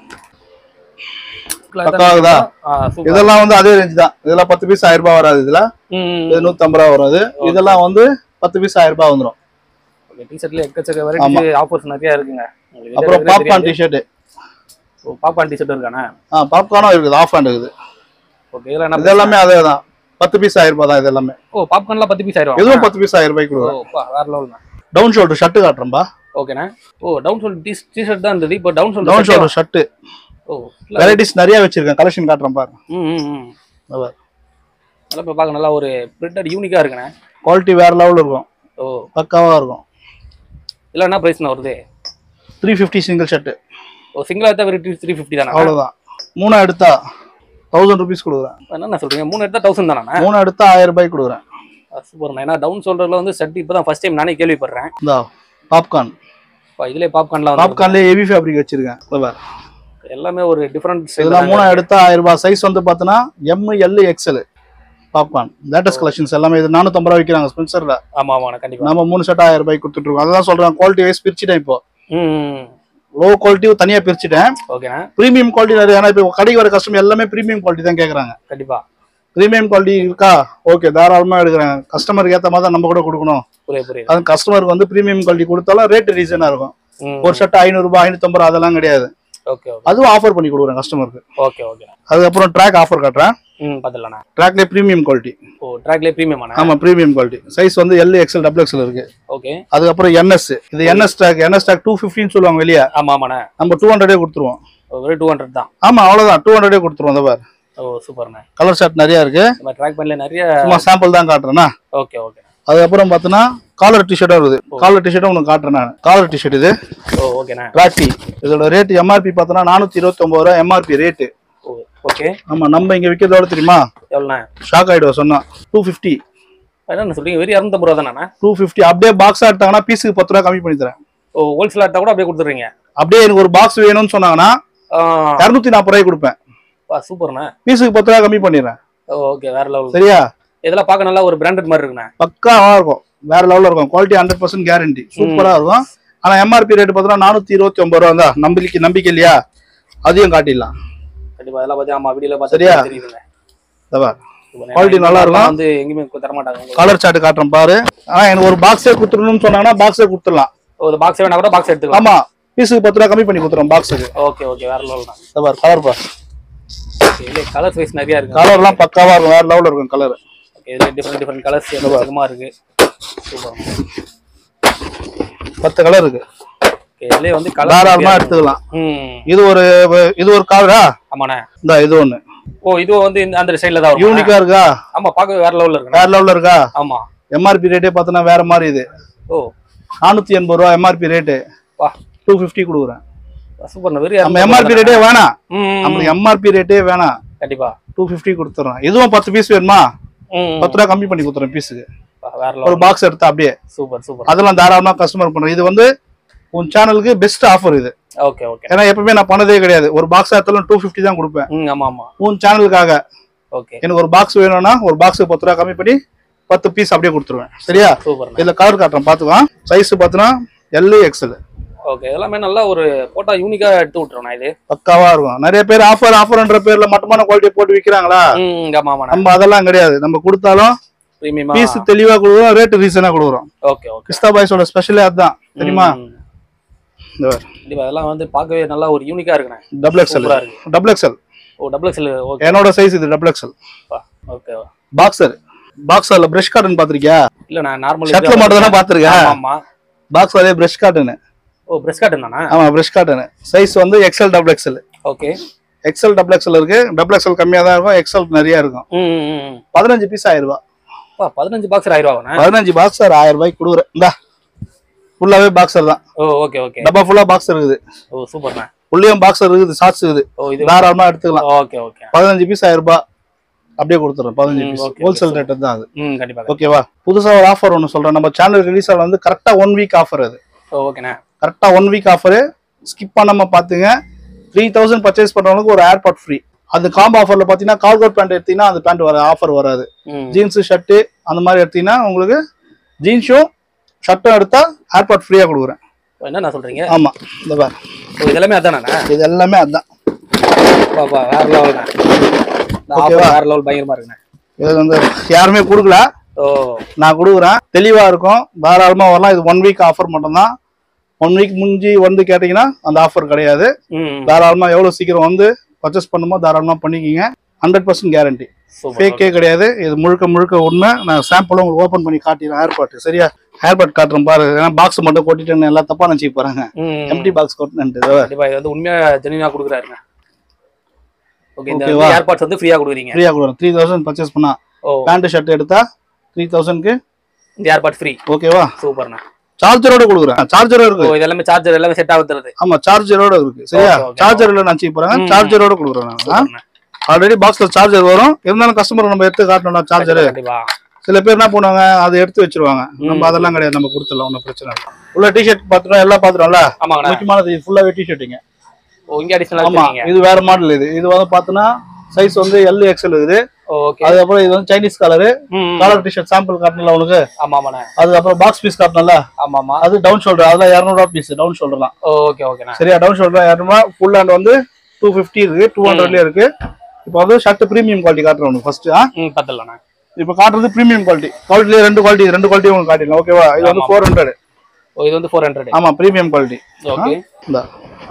பக்காவுதா? ஆ சூப்பர் இதெல்லாம் வந்து அதே ரேஞ்ச் தான் இதெல்லாம் பத்து பீஸ் ஆயிரம் ரூபாய் வராது இதுல ம் இது நூத்தம்பது ரூபா வரும் இது இதெல்லாம் வந்து பத்து பீஸ் ஆயிரம் ரூபாய் வந்துரும் ஓகே டிஷர்ட்ல எக்கச்சக்க வெரைட்டி ஆஃபர்ஸ் நிறைய இருக்குங்க உங்களுக்கு எது அப்புறம் எதுன்னு பாப்கார்ன் தெரியாது. டிஷர்ட் ஓ பாப்கார்ன் டிஷர்ட் இருக்கானே ஆ பாப்கார்னும் இருக்குது ஆஃப் ஹேண்ட் இருக்குது ஓகே இதெல்லாம் என்ன இது எல்லாமே அதே தான் பத்து பீஸ் ஆயிரம் ரூபாய் தான் இது எல்லாமே ஓ பாப்கார்ன்லாம் பத்து பீஸ் ஆயிரும் இதுவும் பத்து பீஸ் ஆயிரம் ரூபாய்க்கு ஓ கொடுக்குறேன் பா, வேற லெவல்ண்ணா டவுன் ஷோல்டர் ஷர்ட் காட்டுறேன்பா ஓகேண்ணா ஓ டவுன் ஷோல்டர் டி டிஷர்ட் தான் இருந்தது இப்போ down down shoulder shoulder shirt ஓ இல்ல, வெரைட்டிஸ் நிறைய வச்சிருக்கேன் கலெக்ஷன் காட்டுறேன் பாரு ம் ம் ம் நல்லா இப்போ பார்க்க நல்லா ஒரு பிரிண்டட் யூனிக்கா இருக்குண்ணே குவாலிட்டி வேற லெவல் இருக்கும் ஓ பக்காவா இருக்கும் இல்லை என்ன ப்ரைஸ்ண்ணா வருது த்ரீ ஃபிஃப்டி சிங்கிள் ஷர்ட் ஓ சிங்கிளா எடுத்தா வெரைட்டி த்ரீ ஃபிஃப்டி தானே அவ்வளவுதான் மூணா எடுத்தா தௌசண்ட் ருபீஸ் கொடுக்குறேன் என்ன சொல்றீங்க மூணு எடுத்தா தௌசண்ட் தானே மூணு எடுத்தா ஆயிரம் ரூபாய்க்கு கொடுக்குறேன் சூப்பர்ண்ணா ஏன்னா டவுன் ஷோல்டர்ல வந்து செட் இப்போ தான் ஃபர்ஸ்ட் டைம் நானே கேள்விப்படுறேன் இந்த பாப்கார்ன் இப்போ இதுலேயே பாப்கார்ன்லாம் வந்து பாப்கார்ன்லேயே ஹெவி ஃபேப்ரிக் வச்சிருக்கேன் இதோ பாரு. எல்லாமே ஒரு டிஃப்ரெண்ட் இதெல்லாம் மூணா எடுத்தா ஆயிரம் ரூபாய் சைஸ் வந்து பார்த்தோன்னா M L XL popcorn latest collections எல்லாமே இது நானூத்தம்பது ரூபா விற்கிறாங்க ஸ்பென்சர்ல ஆமா ஆமாண்ணா கண்டிப்பா நம்ம மூணு ஷர்ட் ஆயிரம் ரூபாய்க்கு கொடுத்துட்டு இருக்கோம் அதான் சொல்றேன் குவாலிட்டி வைஸ் பிரிச்சுட்டேன் இப்போ ம் லோ குவாலிட்டி தனியா பிரிச்சுட்டேன் ஓகேண்ணா ப்ரீமியம் குவாலிட்டி நிறைய ஏன்னா இப்போ கடைக்கு வர கஸ்டமர் எல்லாமே ப்ரீமியம் குவாலிட்டி தான் கேட்குறாங்க கண்டிப்பா ப்ரீமியம் குவாலிட்டி இருக்கா ஓகே தாராளமா எடுக்கிறேன் கஸ்டமருக்கு ஏற்ற மாதிரி தான் நம்ம கூட கொடுக்கணும் புரியுது புரியுது அது கஸ்டமருக்கு வந்து ப்ரீமியம் குவாலிட்டி கொடுத்தாலும் ரேட் ரீசனாக இருக்கும் ம் ஒரு ஷர்ட் ஐநூறுரூபா ஐநூற்றம்பது ரூபா அதெல்லாம் கிடையாது ஓகே ஓகே அதுவும் ஆஃபர் பண்ணி கொடுக்குறேன் கஸ்டமருக்கு ஓகே ஓகே அதுக்கப்புறம் ட்ராக் ஆஃபர் காட்டுறேன் ம் பார்த்துடலாண்ணா ட்ராக்லேயே ப்ரீமியம் குவாலிட்டி ஓ ட்ராக்லேயே ப்ரீமியம் ஆனா ஆமா ப்ரீமியம் குவாலிட்டி சைஸ் வந்து எல் எக்ஸ்எல் டபுள் எக்ஸ்எல் இருக்கு ஓகே அதுக்கப்புறம் என்எஸ் இது NS track NS track two ஃபிஃப்டின்னு சொல்லுவாங்க வெளியே ஆமா ஆமாண்ணா நம்ம டூ ஹண்ட்ரடே கொடுத்துருவோம் வெறும் டூ ஹண்ட்ரட் தான் ஆமா அவ்வளவுதான் டூ ஹண்ட்ரடே கொடுத்துருவோம் அந்த பாரு ஓ சூப்பர்ண்ணா கலர் ஷர்ட் நிறைய இருக்கு நம்ம ட்ராக் பண்ணல நிறைய சும்மா சாம்பிள் தான் காட்டுறேன்னா ஓகே ஓகே அதுக்கப்புறம் பார்த்தோன்னா காலர் டிஷர்ட்டும் இருக்குது காலர் டிஷர்ட்டும் உனக்கு காட்டுறேன் நான் காலர் டிஷர்ட் இது ஓ ஓகேண்ணா ட்ராக் டி இதோட ரேட் எம்ஆர்பி பார்த்தோன்னா நானூற்றி இருபத்தொம்பது ரூபா எம்ஆர்பி ரேட்டு ஓ ஓகே ஆமா நம்ம இங்க விற்கிறதோட தெரியுமா எவ்வளோண்ணா ஷாக் ஆயிடுவோம் சொன்னா டூ ஃபிஃப்டி என்ன சொல்றீங்க வெறும் இரநூத்தம்பது ரூபா தானே டூ ஃபிஃப்டி அப்படியே பாக்ஸா எடுத்தாங்கன்னா பீஸுக்கு பத்து ரூபா கம்மி பண்ணி தரேன் ஓ ஹோல்சேல் ஆட்டா கூட அப்படியே கொடுத்துட்றீங்க அப்படியே எனக்கு ஒரு பாக்ஸ் வேணும்னு சொன்னாங்கன்னா ஆ இரநூத்தி நாற்பது ரூபாய்க்கு கொடுப்பேன் வா சூப்பர்ண்ணா பீஸுக்கு பத்து ரூபா கம்மி பண்ணிடுறேன் ஓ ஓகே வேற லெவல் சரியா இதெல்லாம் பார்க்க நல்லா ஒரு பிராண்டட் மாதிரி இருக்குண்ணா பக்காவா இருக்கும் வேற லெவல்ல இருக்கும் குவாலிட்டி ஹண்ட்ரட் பர்சன்ட் கேரண்டி சூப்பரா இருக்கும் ஆனா எம்ஆர்பி ரேட் பார்த்தோன்னா நானூத்தி இருபத்தி ஒன்பது ரூபா தான் நம்பிக்கை நம்பிக்கை இல்லையா அதையும் காட்டிடலாம் கண்டிப்பா அதெல்லாம் பார்த்து ஆமா வீடியோல சரியா? பார்த்து தெரியுதுங்க இந்த பாரு. Quality நல்லா இருக்கும். வந்து எங்கேயுமே தர மாட்டாங்க உங்களுக்கு. கலர் சார்ட் காட்டுறேன் பாரு ஆனா எனக்கு ஒரு பாக்ஸே கொடுத்துடணும்னு சொன்னாங்கன்னா பாக்ஸே கொடுத்துடலாம் ஒரு பாக்ஸ் வேணா கூட பாக்ஸ் எடுத்துக்கலாம் ஆமா பீஸுக்கு பத்து ரூபா கம்மி பண்ணி கொடுத்துறோம் பாக்ஸுக்கு ஓகே ஓகே வேற லெவல் தான் இந்த பாரு கலர் பார் இல்ல கலர் சைஸ் நிறைய இருக்கு கலர்லாம் பக்காவா இருக்கும் வேற லெவல்ல இருக்கும் கலர் ஓகே இதுல டிஃபரெண்ட் டிஃபரெண்ட் கலர்ஸ் எக்கச்சக்கமா இருக்கு சூப்பர் பத்து கலர் இருக்கு ஓகே இதுலயே வந்து கலர் தாராளமா எடுத்துக்கலாம் ம் இது ஒரு இது ஒரு கலரா ஆமாண்ணே இந்த இது ஒண்ணு ஓ இது வந்து இந்த அந்த சைடுல தான் வரும் யூனிக்கா இருக்கா ஆமா பார்க்க வேற லெவல்ல இருக்குண்ணே வேற லெவல்ல இருக்கா ஆமா எம்ஆர்பி ரேட்டே பார்த்தோன்னா வேற மாதிரி இது ஓ நானூத்தி எண்பது ரூபா எம்ஆர்பி ரேட்டு வா டூ ஃபிஃப்டி கொடுக்குறேன் சூப்பர் வெரி நம்ம எம்ஆர்பி ரேட்டே வேணாம் ம் நம்மளுக்கு எம்ஆர்பி ரேட்டே வேணாம் கண்டிப்பா டூ ஃபிஃப்டி கொடுத்துறோம் இதுவும் பத்து பீஸ் வேணுமா ம் பத்து ரூபா கம்மி பண்ணி கொடுத்துறேன் பீஸுக்கு வேற ஒரு லெவல் பாக்ஸ் எடுத்தா அப்படியே சூப்பர் சூப்பர் அதெல்லாம் தாராளமா கஸ்டமர் பண்றேன் இது வந்து உன் சேனலுக்கு பெஸ்ட் ஆஃபர் இது ஓகே ஓகே ஏன்னா எப்பவுமே நான் பண்ணதே கிடையாது ஒரு பாக்ஸ் எடுத்தாலும் டூ ஃபிஃப்டி தான் கொடுப்பேன் ம் ஆமா ஆமா உன் சேனலுக்காக ஓகே எனக்கு ஒரு பாக்ஸ் வேணும்னா ஒரு பாக்ஸுக்கு பத்து ரூபா கம்மி பண்ணி பத்து பீஸ் அப்படியே கொடுத்துருவேன் சரியா சூப்பர் இதுல கலர் காட்டுறேன் பாத்துக்கலாம் சைஸ் பார்த்தோன்னா எல்ஏ எக்ஸல் ஓகே எல்லாமே நல்லா ஒரு போட்டா யூனிக்கா எடுத்து விட்டுறோம் இது பக்காவா இருக்கும் நிறைய பேர் ஆஃபர் ஆஃபர்ன்ற பேர்ல மட்டமான குவாலிட்டி போட்டு விக்கிறாங்களா ம் ஆமா ஆமாண்ணா நம்ம அதெல்லாம் கிடையாது நம்ம கொடுத்தாலும் பிரீமியமா பீஸ் தெளிவா கொடுக்குறோம் ரேட் ரீசனா கொடுக்குறோம் ஓகே ஓகே கிறிஸ்தா பாய்ஸோட ஸ்பெஷலே அதுதான் தெரியுமா இந்த கண்டிப்பா அதெல்லாம் வந்து பார்க்கவே நல்லா ஒரு யூனிக்கா இருக்குண்ணே டபுள் எக்ஸல் சூப்பரா இருக்கு டபுள் எக்ஸல் ஓ டபுள் எக்ஸ்எல் ஓகே என்னோட சைஸ் இது டபுள் எக்ஸல் ஓகே பாக்ஸர் பாக்ஸர்ல பிரஷ் காட்டன் பாத்திருக்கியா இல்ல நான் நார்மல் ஷர்ட்ல மட்டும் தானே பாத்திருக்கேன் ஆமா பாக்ஸர்லயே பிரஷ் காட்டன் ஓ பிரஷ் காட்டன் தானே ஆமா பிரஷ் காட்டன் சைஸ் வந்து XL double XL okay XL double XL இருக்கு டபுள் எக்ஸல் கம்மியா தான் இருக்கும் எக்ஸல் நிறைய இருக்கும் ம் ம், ம் பதினஞ்சு பீஸ் ஆயிரம் ரூபாய் பா பதினஞ்சு பாக்ஸ் ஆயிரம் ரூபாண்ணே பதினஞ்சு பாக்ஸர் ஆயிரம் ரூபாய்க்கு கொடுக்குறேன் இந்தா ஃபுல்லாவே பாக்ஸர் தான் ஓ ஓகே ஓகே டப்பா ஃபுல்லா பாக்ஸ் இருக்குது ஓ சூப்பர்ண்ணே உள்ளேயும் பாக்ஸர் இருக்குது ஷார்ட்ஸ் இருக்குது ஓ இது தாராளமா எடுத்துக்கலாம் ஓகே ஓகே பதினஞ்சு பீஸ் ஆயிரம் ரூபாய் அப்படியே கொடுத்துறேன் பதினஞ்சு ம், piece okay, wholesale okay, rate தான் அது ம் கண்டிப்பா ஓகேவா புதுசா ஒரு ஆஃபர் ஒன்று சொல்றேன் நம்ம சேனல் ரிலீஸ் ஆகல வந்து கரெக்டா ஒன் வீக் ஆஃபர் அது ஓ ஓகேண்ணே கரெக்டா ஒன் வீக் ஆஃபர் ஸ்கிப் பண்ணாம பாத்துங்க த்ரீ தௌசண்ட் பர்ச்சேஸ் பண்றவங்களுக்கு ஒரு ஏர்பாட் ஃப்ரீ அது காம்போ ஆஃபர்ல பாத்தீங்கன்னா கால்கோட் பேண்ட் எடுத்தீங்கன்னா அந்த பேண்ட் வர ஆஃபர் வராது ம் ஜீன்ஸ் ஷர்ட்டு அந்த மாதிரி எடுத்தீங்கன்னா உங்களுக்கு ஜீன்ஸும் ஷர்ட்டும் எடுத்தா ஏர்பாட் ஃப்ரீயா கொடுக்குறேன் என்ன சொல்றீங்க ஆமா இந்த பாரு ஓ இது எல்லாமே அதானே இது எல்லாமே அதான் பாப்பா வேற லெவல்ண்ணே இந்த Okay ஆஃபர் வா? வேற லெவல் பயங்கரமா இருக்குண்ணே இது வந்து யாருமே கொடுக்கல ஓ நான் கொடுக்குறேன் தெளிவா இருக்கும் தாராளமா வரலாம் இது ஒன் வீக் ஆஃபர் மட்டும்தான் ஒன் வீக் முடிஞ்சு வந்து கேட்டீங்கன்னா அந்த ஆஃபர் கிடையாது ம் தாராளமா எவ்வளவு சீக்கிரம் வந்து பர்ச்சேஸ் பண்ணுமோ தாராளமா பண்ணிக்கிங்க ஹண்ட்ரட் பர்சன்ட் கேரண்டி சூப்பர் ஃபேக்கே கிடையாது இது முழுக்க முழுக்க உண்மை நான் சாம்பிளும் உங்களுக்கு ஓப்பன் பண்ணி காட்டிடுறேன் ஏர்பாட் சரியா ஏர்பாட் காட்டுறேன் பாரு ஏன்னா பாக்ஸ் மட்டும் கொட்டிட்டேன்னு எல்லாம் தப்பா நினச்சி போறாங்க ம் எம்டி பாக்ஸ் கொட்டினு கண்டிப்பா இது வந்து உண்மையா ஜெனினா கொடுக்குறாருங்க ஓகே இந்த Okay வா? ஏர்பாட்ஸ் வந்து ஃப்ரீயா கொடுக்குறீங்க ஃப்ரீயா கொடுக்குறேன் த்ரீ தௌசண்ட் பர்ச்சேஸ் பண்ணா ஓ பேண்ட் ஷர்ட் எடுத்தா த்ரீ தௌசண்ட்க்கு இந்த ஏர்பாட் ஃப்ரீ ஓகேவா சூப்பர்ண்ணே சார்ஜரோட கொடுக்குறேன் சார்ஜரும் ஓ இருக்கு இது எல்லாமே சார்ஜர் எல்லாமே செட் ஆகுறது ஆமா சார்ஜரோட இருக்கு சரியா Okay, okay. சார்ஜர் இல்ல நினச்சி போறாங்க ம். சார்ஜரோட கொடுக்குறேன் நான் ஆல்ரெடி பாக்ஸ்ல சார்ஜர் வரும் இருந்தாலும் கஸ்டமர் நம்ம எடுத்து காட்டணும்னா சார்ஜர் கண்டிப்பா சில பேர் என்ன பண்ணுவாங்க அதை எடுத்து வச்சிருவாங்க நம்ம ம். அதெல்லாம் கிடையாது நம்ம கொடுத்துடலாம் ஒன்றும் பிரச்சனை இல்லை உள்ள டிஷர்ட் பார்த்துட்டோம் எல்லாம் பார்த்துட்டோம்ல ஆமாங்கண்ணா முக்கியமானது இது ஃபுல்லாவே டிஷர்ட்டுங்க ஓ இங்க அடிஷனலா ஆமா வச்சிருக்கீங்க இது வேற மாடல் இது இது வந்து பார்த்தோன்னா சைஸ் வந்து எல் எக்ஸல் இருக்குது ஓகே அதுக்கப்புறம் இது வந்து சைனீஸ் கலரு ம் காலர் டிஷர்ட் சாம்பிள் காட்டணும்ல உனக்கு ஆமா ஆமாண்ணே அதுக்கப்புறம் பாக்ஸ் பீஸ் காட்டணும்ல ஆமா ஆமா அது டவுன் ஷோல்டர் அதெல்லாம் இரநூறுவா பீஸ் டவுன் ஷோல்டர்லாம் ஓகே ஓகேண்ணா சரியா டவுன் ஷோல்டர் இரநூறுவா ஃபுல் ஹேண்ட் வந்து டூ ஃபிஃப்டி இருக்கு டூ ஹண்ட்ரட்லயே இருக்கு இப்போ வந்து ஷர்ட் ப்ரீமியம் குவாலிட்டி காட்டுறேன் உனக்கு ஃபர்ஸ்ட் ம் பத்தலண்ணா இப்போ காட்டுறது ப்ரீமியம் குவாலிட்டி குவாலிட்டிலே ரெண்டு குவாலிட்டி ரெண்டு குவாலிட்டி உங்களுக்கு காட்டிடலாம் ஓகேவா இது வந்து ஆமா. ஃபோர் ஹண்ட்ரட் ஓ இது வந்து ஃபோர் ஹண்ட்ரட் ஆமா ப்ரீமியம் குவாலிட்டி ஓகே இந்த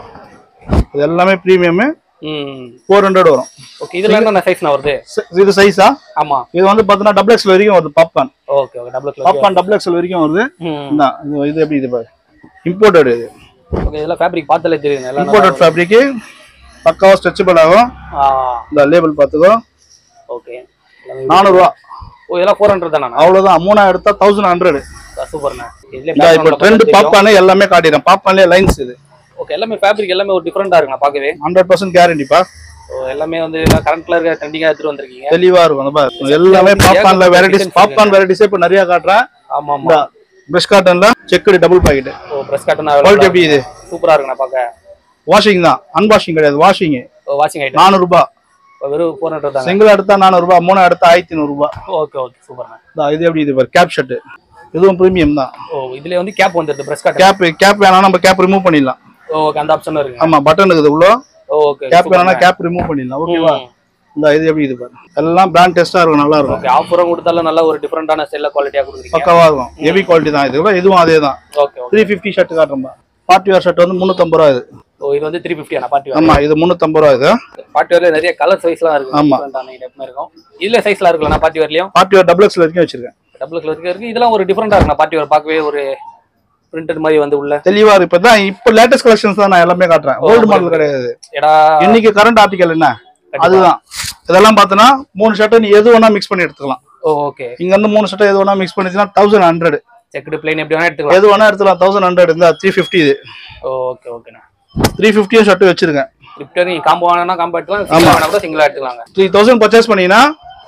இது எல்லாமே ப்ரீமியம் ம் ஃபோர் ஹண்ட்ரட் வரும் ஓகே இதுல என்ன சைஸ்ண்ணா வருது ச- இது சைஸா ஆமா இது வந்து பார்த்தீங்கன்னா டபுள் எக்ஸ்எல் வரைக்கும் வருது popcorn okay okay double class popcorn double XL வரைக்கும் வருது ம் இந்தா, இது இது எப்படி இது பாரு இம்போர்ட்டட் இது ஓகே இதெல்லாம் ஃபேப்ரிக் பார்த்தாலே தெரியுங்க எல்லாம் இம்போர்ட்டட் ஃபேப்ரிக்கு பக்காவா ஸ்ட்ரெச்சபிள் ஆகும் ஆ இந்த லேபிள் பார்த்துக்கோ ஓகே நானூறுரூவா ஓ இதெல்லாம் ஃபோர் ஹண்ட்ரட் தானே அவ்வளவுதான் மூணா எடுத்தா தௌசண்ட் ஹண்ட்ரட் சூப்பர்ண்ணா இதுல இந்த இப்போ ட்ரெண்ட் பாப்கார்னே எல்லாமே காட்டிடுறேன் பாப்கார்ன்லேயே லைன்ஸ் இது ஓகே எல்லாமே ஃபேப்ரிக் எல்லாமே ஒரு டிஃப்ரெண்டா இருக்குண்ணா பார்க்கவே ஹண்ட்ரட் பர்சன்ட் கேரண்டிப்பா ஓ எல்லாமே வந்து கரண்ட்ல இருக்க ட்ரெண்டிங்கா எடுத்துட்டு வந்திருக்கீங்க தெளிவா இருக்கும் அந்த பாரு எல்லாமே பாப்கார்ன்ல வெரைட்டிஸ் பாப்கார்ன் வெரைட்டிஸே இப்போ நிறைய காட்டுறேன் ஆமா ஆமா பிரஷ் காட்டன்ல செக்குடு டபுள் பாக்கெட் ஓ பிரஸ் காட்டன் குவாலிட்டி எப்படி இது சூப்பரா இருக்குண்ணா பார்க்க வாஷிங் தான் அன்வாஷிங் கிடையாது வாஷிங் ஓ வாஷிங் ஐட்டம் நானூறு ரூபாய் வெறும் ஃபோர் ஹண்ட்ரட் தாங்க சிங்கிள் எடுத்தா நானூறு ரூபாய் மூணு எடுத்தா ஆயிரத்தி நூறு ரூபாய் ஓகே ஓகே சூப்பர்ண்ணா இந்தா, இது எப்படி இது பாரு கேப் ஷர்ட் இதுவும் ப்ரீமியம் தான் ஓ இதுல வந்து கேப் வந்துருது பிரஸ் காட்டன் கேப் கேப் வேணா நம்ம கேப் ரிமூவ் பண்ணிடலாம் ஓகே அந்த ஆப்ஷனும் இருக்குங்க ஆமா பட்டன் இருக்குது உள்ள ஓகே கேப் வேணா கேப் ரிமூவ் பண்ணிடலாம் ஓகேவா இந்த இது எப்படி இது பாரு எல்லாம் பிராண்ட் டெஸ்டா இருக்கும் நல்லா இருக்கும் ஓகே ஆஃபரும் கொடுத்தாலும் நல்ல ஒரு டிஃப்ரெண்டான ஸ்டைல்ல குவாலிட்டியா கொடுக்குறீங்க பக்காவா இருக்கும் ஹெவி குவாலிட்டி தான் இது கூட இதுவும் அதே தான் okay okay three fifty shirt காட்டுறோம்பா பார்ட்டி வேர் ஷர்ட் வந்து முந்நூற்றம்பது ரூபா இது ஓ இது வந்து த்ரீ ஃபிஃப்டி ஆனா பார்ட்டி ஆமா இது முந்நூற்றம்பது ரூபா இது பார்ட்டி வேர்ல நிறைய கலர் சைஸ்லாம் இருக்கு ஆமா. டிஃப்ரெண்டான ஐட்டமா இருக்கும் இதுல சைஸ்லாம் இருக்குல்ல பார்ட்டி வேர்லயும் பார்ட்டி வேர் டபுள் எக்ஸ்எல் வரைக்கும் வச்சிருக்கேன் டபுள் கலர் இருக்கு இதெல்லாம் ஒரு டிஃப்ரெண்டா இருக்கு பார்ட்டி வேர் பார்க்கவே ஒரு பிரிண்டட் மாதிரி வந்து உள்ள தெளிவா இருக்கு இப்பதான் இப்போ லேட்டஸ்ட் கலெக்ஷன்ஸ் தான் நான் எல்லாமே காட்டுறேன் ஓல்டு மாடல் கிடையாது எடா இன்னைக்கு கரண்ட் ஆர்டிகல் என்ன அதுதான் இதெல்லாம் பார்த்தோன்னா மூணு ஷர்ட்டை நீ எது வேணா மிக்ஸ் பண்ணி எடுத்துக்கலாம் ஓ ஓகே இங்க இருந்து மூணு ஷர்ட்டை எது வேணா மிக்ஸ் பண்ணிச்சுன்னா தௌசண்ட் ஹண்ட்ரட் செக்குடு பிளைன் எப்படி வேணா எடுத்துக்கலாம் எது வேணா எடுத்துக்கலாம் தௌசண்ட் ஹண்ட்ரட் இருந்தா த்ரீ ஃபிஃப்டி இது ஓகே ஓகேண்ணா த்ரீ ஃபிஃப்டியும் ஷர்ட் வச்சிருக்கேன் இப்போ நீங்க காம்போ வேணா காம்போ எடுத்துக்கலாம் சிங்கிள் வேணா கூட சிங்கிளா எடுத்துக்கலாங்க த்ரீ தௌசண்ட் பர்ச்சேஸ் பண்ணீங்கன்னா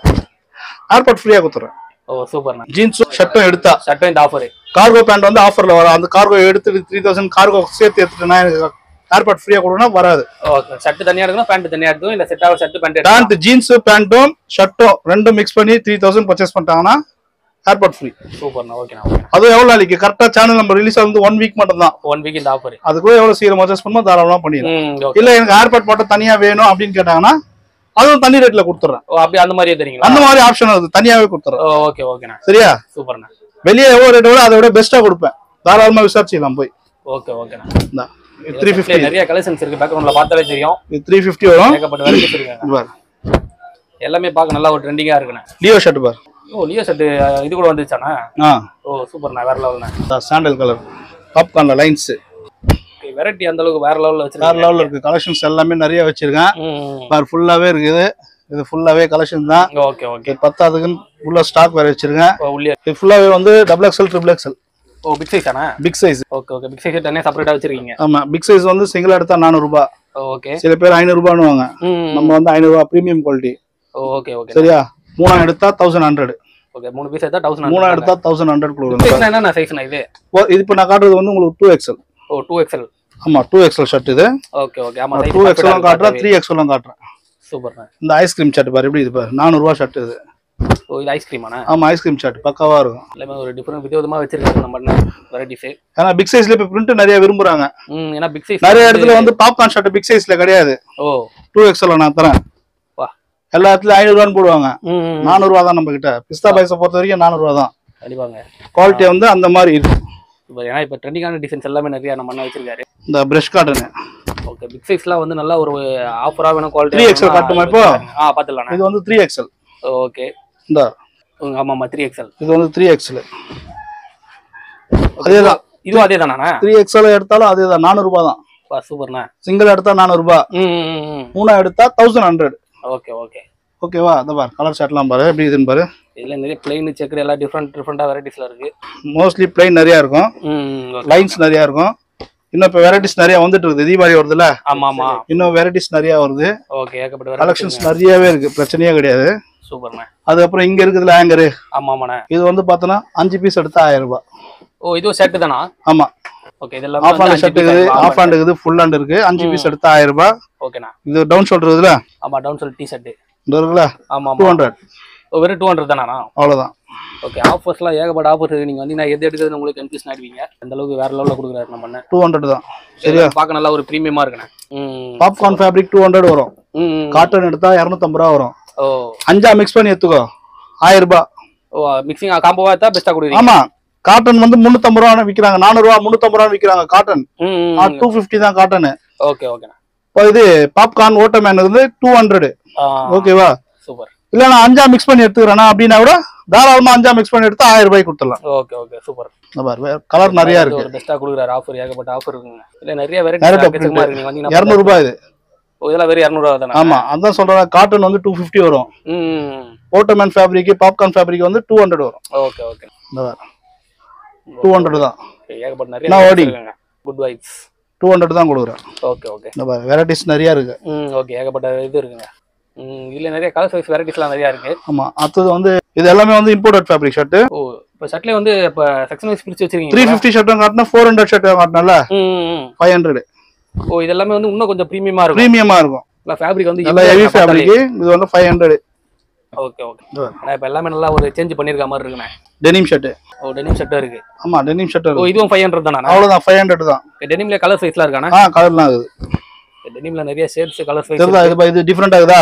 ஏர்போர்ட் ஃப்ரீயா கொடுத்துறேன் ஓ சூப்பர்ண்ணா ஜீன்ஸும் ஷர்ட்டும் எடுத்தா சட்டம் இந்த ஆஃபர் கார்கோ பேண்ட் வந்து ஆஃபர்ல வரும் அந்த கார்கோ எடுத்துட்டு த்ரீ தௌசண்ட் கார்கோ சேர்த்து எடுத்துட்டேன்னா எனக்கு ஏர்போர்ட் ஃப்ரீயா கொடுக்கணும் வராது ஓகே ஷர்ட் தனியா எடுக்கணும் பேண்ட் தனியா எடுக்கணும் இல்ல செட் ஆக ஷர்ட் பேண்ட் பேண்ட் ஜீன்ஸ் பேண்ட்டும் ஷர்ட்டும் ரெண்டும் மிக்ஸ் பண்ணி த்ரீ தௌசண்ட் பர்ச்சேஸ் பண்ணிட்டாங்கன்னா ஏர்போர்ட் ஃப்ரீ சூப்பர்ண்ணா ஓகேண்ணா ஓகே அது எவ்வளவு நாளைக்கு கரெக்டா சேனல் நம்ம ரிலீஸ் வந்து ஒன் வீக் மட்டும் தான் ஒன் வீக் இந்த ஆஃபர் அதுக்குள்ள எவ்வளவு சீக்கிரம் பர்ச்சேஸ் பண்ணுமோ தாராளமா பண்ணிடலாம் ம் ஓகே இல்ல எனக்கு ஏர்போர்ட் மட்டும் தனியா வேணும் அப்படின்னு கேட்டாங்கன்னா அதுவும் தனி ரேட்ல கொடுத்துறேன் ஓ அப்படி அந்த மாதிரியே தெரியுங்களா அந்த மாதிரி ஆப்ஷன் அது தனியாவே கொடுத்துறேன் ஓ ஓகே ஓகேண்ணா சரியா சூப்பர்ண்ணா வெளியே எவ்வளவு ரேட் விட அதை விட பெஸ்டா கொடுப்பேன் தாராளமா விசாரிச்சுக்கலாம் போய் ஓகே ஓகேண்ணா இந்தா, இது த்ரீ ஃபிஃப்டி நிறைய கலெக்ஷன்ஸ் இருக்கு பேக்ரவுண்ட்ல பார்த்தாலே தெரியும் இது த்ரீ ஃபிஃப்டி வரும் ஏகப்பட்ட வெரைட்டிஸ் இருக்குங்க இது பாரு எல்லாமே பார்க்க நல்லா ஒரு ட்ரெண்டிங்கா இருக்குண்ணே லியோ ஷர்ட் பாரு ஓ லியோ ஷர்ட் இது கூட வந்துச்சாண்ணா ஆ ஓ சூப்பர்ண்ணா வேற லெவல்ண்ணா சாண்டல் கலர் பாப்கார்ன்ல லைன்ஸ் வெரைட்டி அந்த அளவுக்கு வேற லெவல்ல வேற வச்சிருக்காங்க லெவல்ல இருக்கு கலெக்ஷன்ஸ் எல்லாமே நிறைய வச்சிருக்கேன் ம் பாரு ஃபுல்லாவே இருக்குது இது ஃபுல்லாவே கலெக்ஷன் தான் ஓகே ஓகே இது பத்தாதுக்குன்னு ஃபுல்லா ஸ்டாக் வேற வச்சிருக்கேன் ஓ உள்ளே இது ஃபுல்லாவே வந்து டபுள் எக்ஸ்எல் ட்ரிபிள் எக்ஸ்எல் ஓ பிக் சைஸ் ஆனா big size okay okay big size தனியாக செப்பரேட்டா வச்சிருக்கீங்க ஆமா பிக் சைஸ் வந்து சிங்கிள் எடுத்தா நானூறுபா ஓகே சில பேர் ஐநூறுபான்னுவாங்க ம் நம்ம வந்து ஐநூறுபா ப்ரீமியம் குவாலிட்டி ஓகே ஓகே சரியா மூணா எடுத்தா தௌசண்ட் ஹண்ட்ரட் ஓகே மூணு பீஸ் எடுத்தா தௌசண்ட் மூணா எடுத்தா தௌசண்ட் ஹண்ட்ரட் கொடுக்குறேன் என்னென்ன சைஸ்ண்ணா இது இது இப்போ நான் காட்டுறது வந்து உங்களுக்கு டூ எக்ஸ்எல் ஓ டூ எக்ஸ்எல் ஆமா டூ எக்ஸ்எல் ஷர்ட் இது ஓகே ஓகே ஆமா டூ எக்ஸ்எல்லாம் காட்டுறேன் த்ரீ எக்ஸ்எல்லாம் காட்டுறேன் சூப்பர்ண்ணா இந்த ஐஸ்கிரீம் ஷர்ட் பாரு எப்படி இது பாரு நானூறுபா ஷர்ட் இது ஓ இது ஐஸ்கிரீமாண்ணா ஆமா ஐஸ்கிரீம் ஷர்ட் பக்காவா இருக்கும் எல்லாமே ஒரு டிஃப்ரெண்ட் விதவிதமா வச்சிருக்காங்க நம்ம வெரைட்டிஸ் ஏன்னா பிக் சைஸ்ல இப்ப பிரிண்ட் நிறைய விரும்புறாங்க ம் ஏன்னா பிக் சைஸ் நிறைய இடத்துல வந்து பாப்கார்ன் ஷர்ட் பிக் சைஸ்ல கிடையாது ஓ டூ எக்ஸ்எல் நான் தரேன் வா எல்லா இடத்துலயும் ஐநூறுவான்னு போடுவாங்க ம் ம், ம். நானூறுவா தான் நம்ம கிட்ட பிஸ்தா பாய்ஸை பொறுத்த வரைக்கும் நானூறுவா தான் கண்டிப்பாங்க குவாலிட்டி வந்து அந்த மாதிரி இருக்கும் இப்போ ஏன்னா இப்போ ட்ரெண்டிங்கான டிசைன்ஸ் எல்லாமே நிறைய நம்ம அண்ணா வச்சிருக்காரு இந்த பிரஷ் காட்டன் ஓகே பிக் சைஸ்லாம் வந்து நல்ல ஒரு ஆஃபரா வேணும் குவாலிட்டி 3XL காட்டுமா இப்போ? ஆ பார்த்துடலாண்ணா இது வந்து த்ரீ எக்ஸ்எல் ஓகே இந்த ஆமா ஆமா த்ரீ எக்ஸ்எல் இது வந்து த்ரீ எக்ஸ்எல் அதேதான் இதுவும் அதே தானா த்ரீ எக்ஸ்எல் எடுத்தாலும் அதே தான் நானூறுபா தான் வா சூப்பர்ண்ணா சிங்கிள் எடுத்தா நானூறுபா ம் ம், ம் ம் மூணா எடுத்தா தௌசண்ட் ஹண்ட்ரட் ஓகே ஓகே ஓகேவா இந்த பாரு கலர் ஷர்ட்லாம் பாரு எப்படி இதுன்னு பாரு இதுல நிறைய பிளைன் செக்கர் எல்லாம் டிஃப்ரெண்ட் டிஃப்ரெண்டா வெரைட்டிஸ்ல இருக்கு மோஸ்ட்லி பிளைன் நிறைய இருக்கும் ம் ஓகே லைன்ஸ் நிறைய இருக்கும் இன்னும் இப்போ வெரைட்டிஸ் நிறைய வந்துட்டு இருக்குது தீபாவளி வருதுல்ல ஆமா ஆமா இன்னும் வெரைட்டிஸ் நிறைய வருது ஓகே ஏகப்பட்ட கலெக்ஷன்ஸ் வெரைட்டிஸ் நிறையவே இருக்கு பிரச்சனையே கிடையாது சூப்பர்ண்ணா அதுக்கப்புறம் இங்க இருக்குதுல ஆங்கரு ஆமா ஆமாண்ணா இது வந்து பார்த்தோன்னா அஞ்சு பீஸ் எடுத்தா ஆயிரம் ரூபாய் ஓ இதுவும் ஷர்ட் தானா ஆமா ஓகே இதெல்லாம் ஆஃப் ஹேண்ட் ஷர்ட் இருக்குது ஆஃப் ஹேண்ட் இருக்குது ஃபுல் ஹேண்ட் இருக்கு அஞ்சு பீஸ் எடுத்தா ஆயிரம் ரூபாய் ஓகேண்ணா இது டவுன் ஷோல்டர் இருக்குதுல ஆமா டவுன் சொல் டி ஷர்ட் இந்த இருக்குல்ல ஆமா டூ ஆமா ஹண்ட்ரட் ஓ வெறும் டூ ஹண்ட்ரட் தானா அவ்வளவுதான் ஓகே ஆஃபர்ஸ்லாம் ஏகப்பட்ட ஆஃபர் இருக்கு நீங்க வந்து நான் எது எடுக்கிறது உங்களுக்கு கன்ஃபியூஷன் ஆயிடுவீங்க அந்த அளவுக்கு வேற லெவலில் கொடுக்குறாரு நம்ம அண்ணன் டூ ஹண்ட்ரட் தான் சரியா பார்க்க நல்லா ஒரு ப்ரீமியமா இருக்குண்ணே ம் பாப்கார்ன் ஃபேப்ரிக் டூ ஹண்ட்ரட் வரும் ம், ம். காட்டன் எடுத்தா இரநூத்தம்பது ரூபா வரும் ஓ அஞ்சா மிக்ஸ் பண்ணி எடுத்துக்கோ ஆயிரம் ரூபாய் ஓ மிக்சிங் காம்போவா எடுத்தா பெஸ்ட்டாக கொடுக்குறீங்க ஆமா காட்டன் வந்து முந்நூத்தம்பது ரூபா விற்கிறாங்க நானூறுவா முந்நூத்தம்பது ரூபா விற்கிறாங்க காட்டன் ம் டூ ஃபிஃப்டி தான் காட்டனு ஓகே ஓகேண்ணா இப்போ இது பாப்கார்ன் ஓட்டமேன் வந்து டூ ஹண்ட்ரட் ஓகேவா சூப்பர் இல்ல நான் அஞ்சா மிக்ஸ் பண்ணி எடுத்துக்கிறேன்னா அப்படின்னா கூட தாராளமா அஞ்சா மிக்ஸ் பண்ணி எடுத்தா ஆயிரம் ரூபாய் கொடுத்துடலாம் ஓகே ஓகே சூப்பர் இந்த பாரு கலர் நிறைய இருக்கு ஒரு பெஸ்ட்டாக கொடுக்குறாரு ஆஃபர் ஏகப்பட்ட ஆஃபர் இருக்குங்க இல்ல நிறைய நிறைய வெரைட்டி print. எக்கச்சக்கமா இருக்கு நீங்க வந்தீங்கன்னா இரநூறு ரூபாய் இது ஓ, இதெல்லாம் வெறும் இரநூறுவா தானே ஆமா அதான் சொல்றேன் காட்டன் வந்து டூ ஃபிஃப்டி வரும் ம் ஓட்டமேன் ஃபேப்ரிக் பாப்கார்ன் ஃபேப்ரிக் வந்து டூ ஹண்ட்ரட் வரும் ஓகே ஓகே இந்த டூ ஹண்ட்ரட் தான் ஏகப்பட்ட நான் நிறைய ஓடி. குட் வைப்ஸ் டூ ஹண்ட்ரட் தான் கொடுக்குறேன் ஓகே ஓகே இந்த பாரு வெரைட்டிஸ் நிறைய இருக்கு ம் ஓகே ஏகப்பட்ட இது இருக்குங்க ம் இதுல நிறைய கலர் சைஸ் வெரைட்டிஸ்லாம் நிறைய இருக்கு ஆமா அடுத்தது வந்து இது எல்லாமே வந்து இம்போர்ட்டட் ஃபேப்ரிக் ஷர்ட் ஓ இப்போ ஷர்ட்ல வந்து இப்போ செக்ஷன் வைஸ் பிரிச்சு த்ரீ வச்சிருக்கீங்க ஃபிஃப்டி ஷர்ட்டும் காட்டினா ஃபோர் ஹண்ட்ரட் ஷர்ட்டும் காட்டினால ம் ஃபைவ் ஹண்ட்ரட் ஓ இதெல்லாமே வந்து இன்னும் கொஞ்சம் ப்ரீமியமா இருக்கும் ப்ரீமியமா இருக்கும் இல்லை ஃபேப்ரிக் வந்து நல்லா ஹெவி ஃபேப்ரிக் இது வந்து ஃபைவ் ஹண்ட்ரட் ஓகே ஓகே ஏன்னா இப்போ எல்லாமே நல்லா ஒரு சேஞ்ச் பண்ணிருக்க மாதிரி இருக்குண்ணே டெனிம் ஷர்ட் ஓ டெனிம் ஷர்ட்டும் இருக்கு ஆமா டெனிம் ஷர்ட் ஓ இதுவும் ஃபைவ் ஹண்ட்ரட் தானே அவ்வளவுதான் ஃபைவ் ஹண்ட்ரட் தான் டெனிம்ல கலர் சைஸ்லாம் இருக்காண்ணே ஆ கலர்லாம் இருக்குது டெனிம்ல நிறைய ஷேட்ஸ் கலர் சைஸ் தெரியுதா இது பா- இது டிஃப்ரெண்ட் ஆகுதா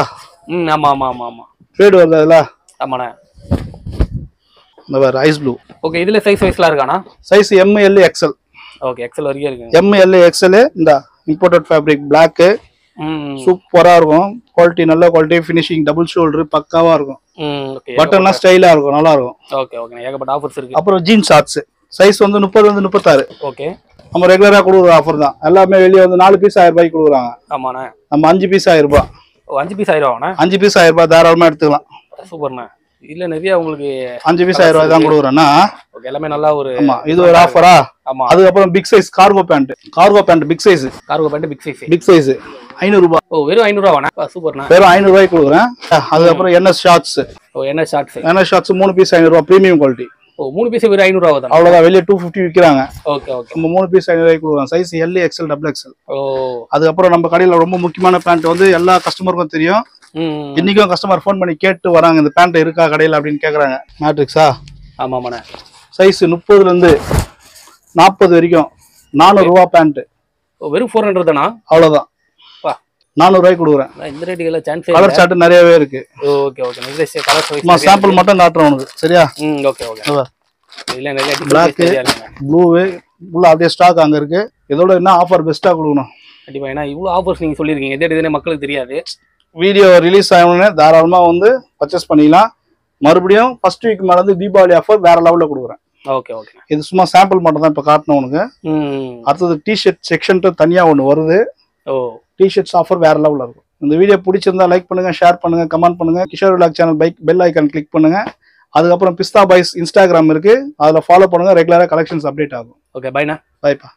ம் ஆமா ஆமா ஆமா ஆமா ஷேடு வருது அதில் ஆமாண்ணே இந்த வேறு ஐஸ் ப்ளூ ஓகே இதுல சைஸ் வைஸ்லாம் இருக்காண்ணா size ML XL okay XL வரைக்கும் இருக்குங்க எம்எல் எக்ஸ்எல் இந்த இம்போர்ட்டட் ஃபேப்ரிக் பிளாக்கு ம் சூப்பராக இருக்கும் குவாலிட்டி நல்ல குவாலிட்டி ஃபினிஷிங் டபுள் ஷோல்டர் பக்காவாக இருக்கும் ம் ஓகே பட்டன்லாம் ஸ்டைலாக இருக்கும் நல்லா இருக்கும் ஓகே ஓகே ஏகப்பட்ட ஆஃபர்ஸ் இருக்கு அப்புறம் ஜீன்ஸ் ஷார்ட்ஸ் சைஸ் வந்து முப்பது வந்து முப்பத்தாறு ஓகே நம்ம ரெகுலராக கொடுக்குற ஆஃபர் தான் எல்லாமே வெளியே வந்து நாலு பீஸ் ஆயிரம் ரூபாய்க்கு கொடுக்குறாங்க ஆமாண்ணே நம்ம அஞ்சு பீஸ் ஆயிரம் ரூபாய் ஓ அஞ்சு பீஸ் ஆயிரம் அஞ்சு பீஸ் ஆயிரம் ரூபாய் தாராளமாக எடுத்துக்கலாம் சூப்பர்ண்ணே இதுல நிறைய உங்களுக்கு அஞ்சு பீஸ் ஆயிரம் ரூபாய் தான் கொடுக்குறேன்னா ஓகே எல்லாமே நல்லா ஒரு ஆமா இது ஒரு ஆஃபரா ஆமா அதுக்கப்புறம் big size cargo pant cargo pant big size cargo pant big size big size ஐநூறுபா ஓ வெறும் ஐநூறுவாண்ணே சூப்பர்ண்ணே வெறும் ஐநூறு ரூபாய்க்கு கொடுக்குறேன் அதுக்கப்புறம் என்எஸ் ஷார்ட்ஸ் ஓ என்ன ஷார்ட்ஸ் என்எஸ் ஷார்ட்ஸ் மூணு பீஸ் ஐநூறுபா ப்ரீமியம் குவாலிட்டி ஓ மூணு பீஸ் வெறும் ஐநூறுவா தான் அவ்வளோதான் வெளியே டூ ஃபிஃப்டி விற்கிறாங்க ஓகே ஓகே நம்ம மூணு பீஸ் ஐநூறு ரூபாய்க்கு கொடுக்குறோம் size L XL double XL ஓ அதுக்கப்புறம் நம்ம கடையில் ரொம்ப முக்கியமான பேண்ட் வந்து எல்லா கஸ்டமருக்கும் தெரியும் ம் இன்னைக்கும் கஸ்டமர் ஃபோன் பண்ணி கேட்டு வராங்க இந்த பேண்ட் இருக்கா கடையில் அப்படின்னு கேட்குறாங்க மேட்ரிக்ஸா ஆமா ஆமாண்ணே சைஸ் முப்பதுலேருந்து நாற்பது வரைக்கும் நானூறுரூவா பேண்ட்டு ஓ வெறும் ஃபோர் ஹண்ட்ரட் தானா அவ்வளோதான் பா நானூறுரூவாய்க்கு கொடுக்குறேன் நான் இந்த ரேட்டுக்கு எல்லாம் சான்ஸ் கலர் சார்ட் நிறையவே இருக்கு ஓகே ஓகே நிறைய கலர் சும்மா சாம்பிள் மட்டும் காட்டுறேன் உனக்கு சரியா ம் ஓகே ஓகே இதுல நிறைய Black. டிஃபரெண்ட் இருக்குங்க ப்ளூவு உள்ள அப்படியே ஸ்டாக் அங்கே இருக்கு இதோட என்ன ஆஃபர் பெஸ்ட்டாக கொடுக்கணும் கண்டிப்பா ஏன்னா இவ்வளவு ஆஃபர்ஸ் நீங்க சொல்லிருக்கீங்க எது எதுனே மக்களுக்கு தெரியாது வீடியோ ரிலீஸ் ஆகணும்னு தாராளமாக வந்து பர்ச்சேஸ் பண்ணிக்கலாம் மறுபடியும் ஃபர்ஸ்ட் வீக் மேலே வந்து தீபாவளி ஆஃபர் வேற லெவலில் கொடுக்குறேன் ஓகே ஓகே இது சும்மா சாம்பிள் மட்டும் தான் இப்போ காட்டணும் உனக்கு ம் அடுத்தது டிஷர்ட் செக்ஷன்ட்டு தனியாக ஒன்று வருது ஓ டிஷர்ட்ஸ் ஆஃபர் வேற லெவலில் இருக்கும் இந்த வீடியோ பிடிச்சிருந்தா லைக் பண்ணுங்க ஷேர் பண்ணுங்க கமெண்ட் பண்ணுங்க கிஷோர் விலாக் சேனல் பைக் பெல் ஐக்கான் கிளிக் பண்ணுங்க அதுக்கப்புறம் பிஸ்தா பாய்ஸ் இன்ஸ்டாகிராம் இருக்கு அதில் ஃபாலோ பண்ணுங்க ரெகுலராக கலெக்ஷன்ஸ் அப்டேட் ஆகும் ஓகே பைண்ணா பாய்ப்பா